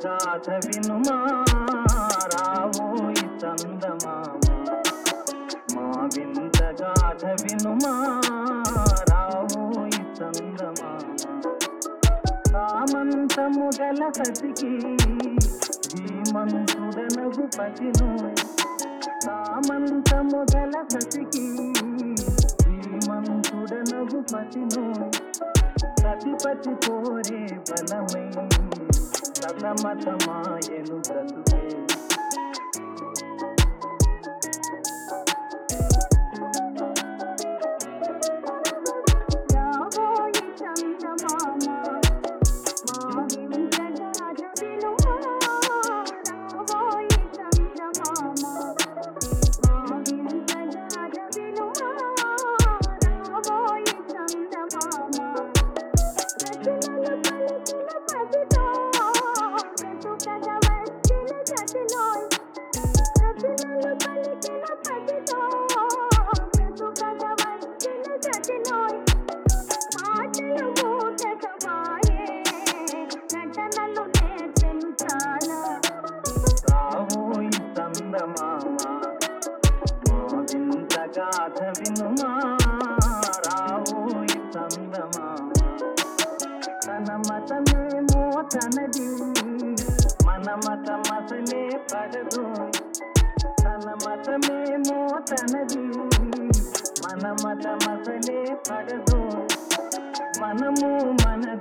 గాథ వినుమా రావోయి చందమామ మా వింత గాథ వినుమా రావోయి చందమామ సామంతము గల సతికి ధీమంతుడనగు పతిను సామంతము గల సతికి ధీమంతుడనగు పతిను సతిపతి కోరే బలమై సతమతమాయను బ్రతుకే రాబోయి చందమామ మా వింత గాథ వినుమా రాబోయి చందమామ మా వింత గాథ వినుమా రాబోయి చందమామ రచనలు పలికిన పదిలో బ్రతుకగ వచ్చిన జతిలోయ్ రచనలు పలికిన పదిలో బ్రతుకగ వచ్చిన జతిలోయ్ మాటలు మూటకమాయే నటనలు నేర్చెను చాలా రావోయి చందమామ మా వింత గాథ వినుమా రావోయి చందమామ తన మతమేమో తనది మన మతమసలే పడదు తన మతమేమో తనది మన మతమసలే పడదు మనము మన